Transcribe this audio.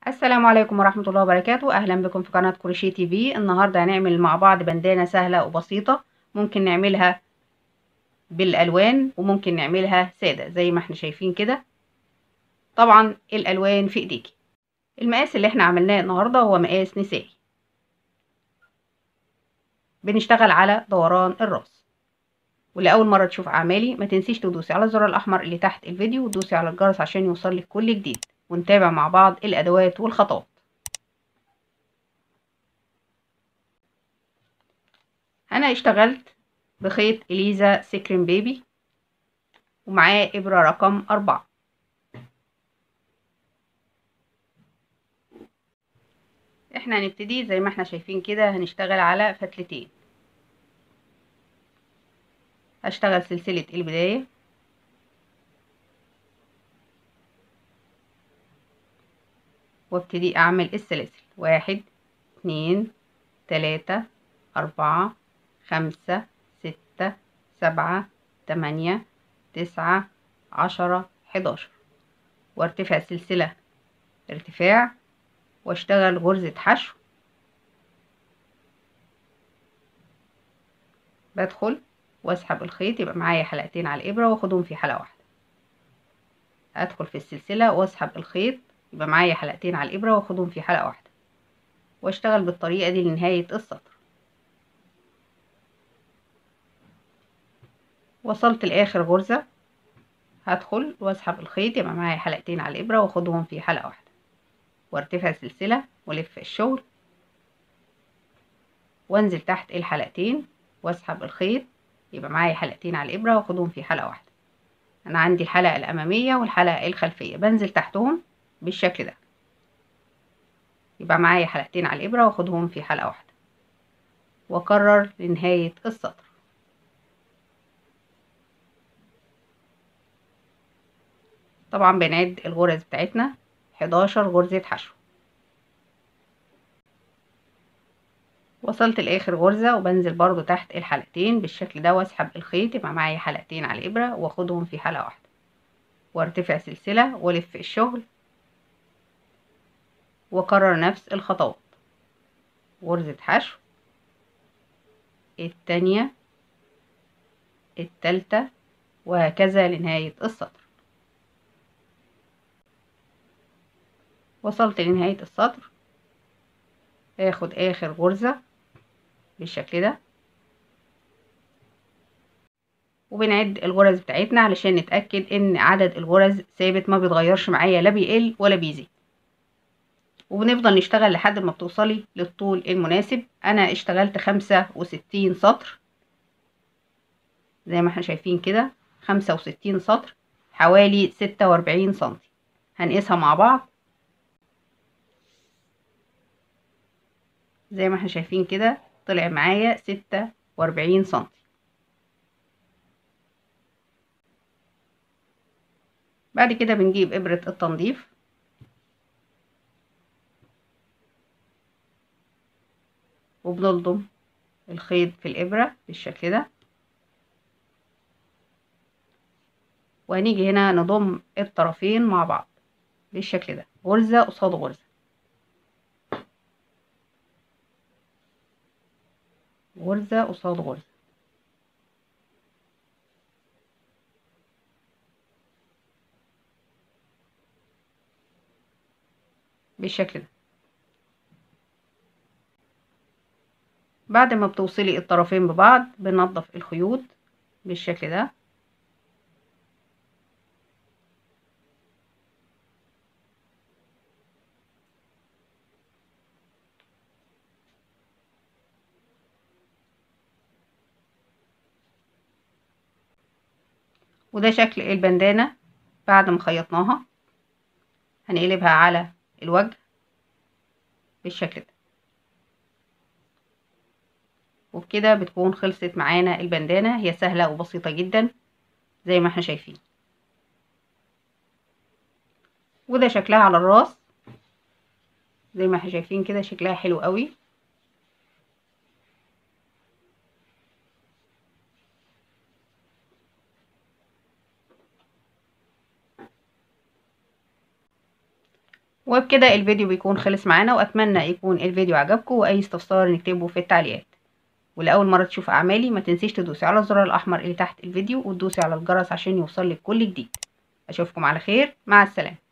السلام عليكم ورحمة الله وبركاته أهلا بكم في قناة كروشيه تي في النهاردة هنعمل مع بعض بندانة سهلة وبسيطة ممكن نعملها بالألوان وممكن نعملها سادة زي ما احنا شايفين كده طبعا الألوان في ايديكي المقاس اللي احنا عملناه النهاردة هو مقاس نسائي بنشتغل على دوران الراس ولأول مرة تشوف أعمالي ما تنسيش تدوسي على الزر الأحمر اللي تحت الفيديو وتدوسي على الجرس عشان يوصلك كل جديد ونتابع مع بعض الأدوات والخطوات أنا اشتغلت بخيط إليزا سكرين بيبي ومعاه إبرة رقم أربعة احنا هنبتدي زي ما احنا شايفين كده هنشتغل على فتلتين هشتغل سلسلة البداية وابتدي اعمل السلاسل واحد اتنين تلاتة اربعة خمسة ستة سبعة تمانية تسعة عشرة حداشر وارتفع سلسلة ارتفاع واشتغل غرزة حشو بدخل واسحب الخيط يبقى معايا حلقتين على الابرة واخدهم في حلقة واحدة ادخل في السلسلة واسحب الخيط يبقى معايا حلقتين على الابرة واخدهم في حلقة واحدة واشتغل بالطريقة دي لنهاية السطر وصلت لاخر غرزة هدخل واسحب الخيط يبقى معايا حلقتين على الابرة واخدهم في حلقة واحدة وارتفع سلسلة والف الشغل وانزل تحت الحلقتين واسحب الخيط يبقى معايا حلقتين على الابرة واخدهم في حلقة واحدة انا عندي الحلقة الامامية والحلقة الخلفية بنزل تحتهم بالشكل ده يبقى معايا حلقتين على الابرة واخدهم في حلقة واحدة واكرر لنهاية السطر طبعا بنعد الغرز بتاعتنا 11 غرزة حشو وصلت لاخر غرزة وبنزل برضو تحت الحلقتين بالشكل ده واسحب الخيط يبقى معايا حلقتين على الابرة واخدهم في حلقة واحدة وارتفع سلسلة والف الشغل واكرر نفس الخطوات غرزة حشو التانية التالتة وهكذا لنهاية السطر وصلت لنهاية السطر هاخد اخر غرزة بالشكل ده وبنعد الغرز بتاعتنا علشان نتأكد ان عدد الغرز ثابت ما بيتغيرش معايا لا بيقل ولا بيزيد وبنفضل نشتغل لحد ما بتوصلي للطول المناسب انا اشتغلت خمسة وستين سطر زي ما احنا شايفين كده خمسة وستين سطر حوالي ستة واربعين سنتي هنقيسها مع بعض زي ما احنا شايفين كده طلع معايا ستة واربعين سنتي بعد كده بنجيب ابرة التنظيف وبنلضم الخيط في الابرة بالشكل ده وهنيجي هنا نضم الطرفين مع بعض بالشكل ده غرزة قصاد غرزة غرزة قصاد غرزة بالشكل ده بعد ما بتوصلي الطرفين ببعض بننضف الخيوط بالشكل ده وده شكل البندانة بعد ما خيطناها هنقلبها على الوجه بالشكل ده وبكده بتكون خلصت معانا البندانة هي سهلة وبسيطة جدا زي ما احنا شايفين وده شكلها على الراس زي ما احنا شايفين كده شكلها حلو قوي وبكده الفيديو بيكون خلص معانا واتمنى يكون الفيديو عجبكم واي استفسار نكتبه في التعليقات ولأول مرة تشوف أعمالي ما تنسيش تدوسي على الزرار الأحمر اللي تحت الفيديو وتدوسي على الجرس عشان يوصلك كل جديد أشوفكم على خير مع السلامة